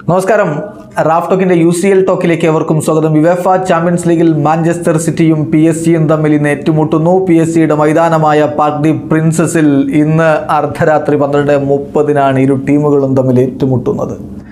നമസ്കാരം റാഫ് ടോക്കിന്റെ U C L ടോക്കിലേക്ക് എവർക്കും സ്വാഗതം യുവേഫ ചാമ്പ്യൻസ് ലീഗിൽ മാഞ്ചസ്റ്റർ സിറ്റിയും പി എസ് സിയും തമ്മിൽ ഇന്ന് ഏറ്റുമുട്ടുന്നു പി എസ് സിയുടെ മൈതാനമായ പാർക്ക് ദി പ്രിൻസസിൽ ഇന്ന് അർദ്ധരാത്രി പന്ത്രണ്ട് മുപ്പതിനാണ് ഇരു ടീമുകളും തമ്മിൽ ഏറ്റുമുട്ടുന്നത്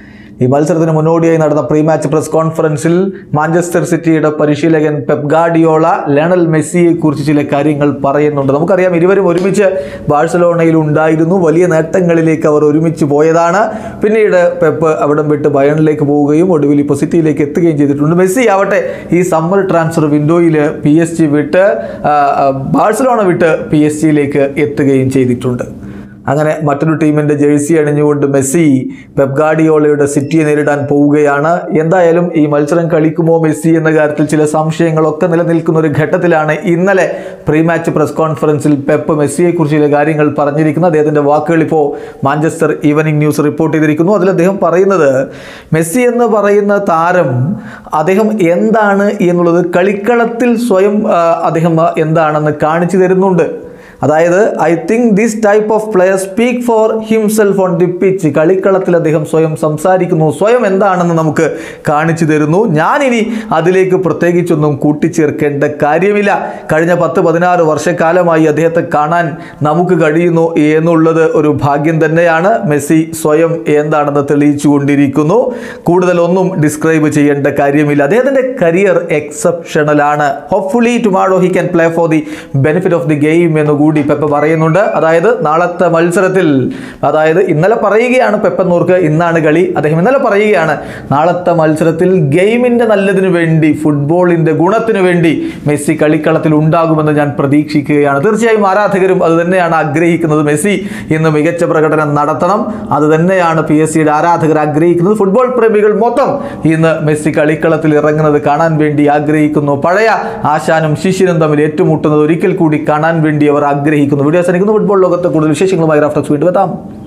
ഈ മത്സരത്തിന് മുന്നോടിയായി നടന്ന പ്രീ മാച്ച് പ്രസ് കോൺഫറൻസിൽ മാഞ്ചസ്റ്റർ സിറ്റിയുടെ പരിശീലകൻ പെപ് ഗാർഡിയോള ലയണൽ മെസ്സിയെ കുറിച്ച് ചില കാര്യങ്ങൾ പറയുന്നുണ്ട് നമുക്കറിയാം ഇരുവരും ഒരുമിച്ച് ബാഴ്സലോണയിൽ ഉണ്ടായിരുന്നു വലിയ നേട്ടങ്ങളിലേക്ക് അവർ ഒരുമിച്ച് പോയതാണ് പിന്നീട് പെപ്പ് അവിടം വിട്ട് ബയണിലേക്ക് പോവുകയും ഒടുവിൽ ഇപ്പോൾ സിറ്റിയിലേക്ക് എത്തുകയും ചെയ്തിട്ടുണ്ട് മെസ്സി ആവട്ടെ ഈ സമ്മർ ട്രാൻസ്ഫർ വിൻഡോയിൽ പി എസ് ജി വിട്ട് ആ, ആ, ബാഴ്സലോണ വിട്ട് പി എസ് ജിയിലേക്ക് എത്തുകയും ചെയ്തിട്ടുണ്ട് അങ്ങനെ മറ്റൊരു ടീമിന്റെ ജേഴ്സി അണിഞ്ഞുകൊണ്ട് മെസ്സി പെപ് ഗാർഡിയോളയുടെ സിറ്റിയെ നേരിടാൻ പോവുകയാണ് എന്തായാലും ഈ മത്സരം കളിക്കുമോ മെസ്സി എന്ന കാര്യത്തിൽ ചില സംശയങ്ങളൊക്കെ നിലനിൽക്കുന്ന ഒരു ഘട്ടത്തിലാണ് ഇന്നലെ പ്രീ മാച്ച് പ്രസ് കോൺഫറൻസിൽ പെപ്പ് മെസ്സിയെക്കുറിച്ച് ചില കാര്യങ്ങൾ പറഞ്ഞിരിക്കുന്നത് അദ്ദേഹത്തിന്റെ വാക്കുകൾ ഇപ്പോൾ മാഞ്ചസ്റ്റർ ഈവനിംഗ് ന്യൂസ് റിപ്പോർട്ട് ചെയ്തിരിക്കുന്നു അതിൽ അദ്ദേഹം പറയുന്നത് മെസ്സി എന്ന് പറയുന്ന താരം അദ്ദേഹം എന്താണ് എന്നുള്ളത് കളിക്കളത്തിൽ സ്വയം ആ, അദ്ദേഹം ആ, എന്താണെന്ന് കാണിച്ചു തരുന്നുണ്ട് അതായത് I think this type of player speak for himself on the pitch കളിക്കളത്തിൽ അദ്ദേഹം സ്വയം സംസാരിക്കുന്നു സ്വയം എന്താണെന്ന് നമുക്ക് കാണിച്ചു തരുന്നു ഞാനിനി അതിലേക്ക് പ്രത്യേകിച്ചൊന്നും കൂട്ടിച്ചേർക്കേണ്ട കാര്യമില്ല കഴിഞ്ഞ പത്ത് പതിനാറ് വർഷക്കാലമായി അദ്ദേഹത്തെ കാണാൻ നമുക്ക് കഴിയുന്നു എന്നുള്ളത് ഒരു ഭാഗ്യം തന്നെയാണ് മെസ്സി സ്വയം എന്താണെന്ന് തെളിയിച്ചു കൊണ്ടിരിക്കുന്നു കൂടുതലൊന്നും ഡിസ്ക്രൈബ് ചെയ്യേണ്ട കാര്യമില്ല അദ്ദേഹത്തിൻ്റെ കരിയർ എക്സെപ്ഷണൽ ആണ് hopefully tomorrow he can play for the benefit of the game എന്ന് കൂടി പെപ്പ പറയുന്നുണ്ട് അതായത് നാളത്തെ മത്സരത്തിൽ അതായത് ഇന്നലെ പറയുകയാണ് പെപ്പെന്നൂർക്ക് ഇന്നാണ് കളി അദ്ദേഹം ഇന്നലെ പറയുകയാണ് നാളത്തെ മത്സരത്തിൽ ഗെയിമിന്റെ നല്ലതിനു വേണ്ടി ഫുട്ബോളിന്റെ ഗുണത്തിനു വേണ്ടി മെസ്സി കളിക്കളത്തിൽ ഉണ്ടാകുമെന്ന് ഞാൻ പ്രതീക്ഷിക്കുകയാണ് തീർച്ചയായും ആരാധകരും അത് തന്നെയാണ് ആഗ്രഹിക്കുന്നത് മെസ്സി ഇന്ന് മികച്ച പ്രകടനം നടത്തണം അത് തന്നെയാണ് പി എസ് സിയുടെ ആരാധകർ ആഗ്രഹിക്കുന്നത് ഫുട്ബോൾ പ്രേമികൾ മൊത്തം ഇന്ന് മെസ്സി കളിക്കളത്തിൽ ഇറങ്ങുന്നത് കാണാൻ വേണ്ടി ആഗ്രഹിക്കുന്നു പഴയ ആശാനും ശിഷ്യനും തമ്മിൽ ഏറ്റുമുട്ടുന്നത് ഒരിക്കൽ കൂടി കാണാൻ വേണ്ടി അവർ ആഗ്രഹിക്കുന്നു വീഡിയോ അവസാനിക്കുന്നു ഫുട്ബോൾ ലോകത്തെ കൂടുതൽ വിശേഷങ്ങളുമായി റാഫ്റ്റോക്സ് വീണ്ടും എത്താം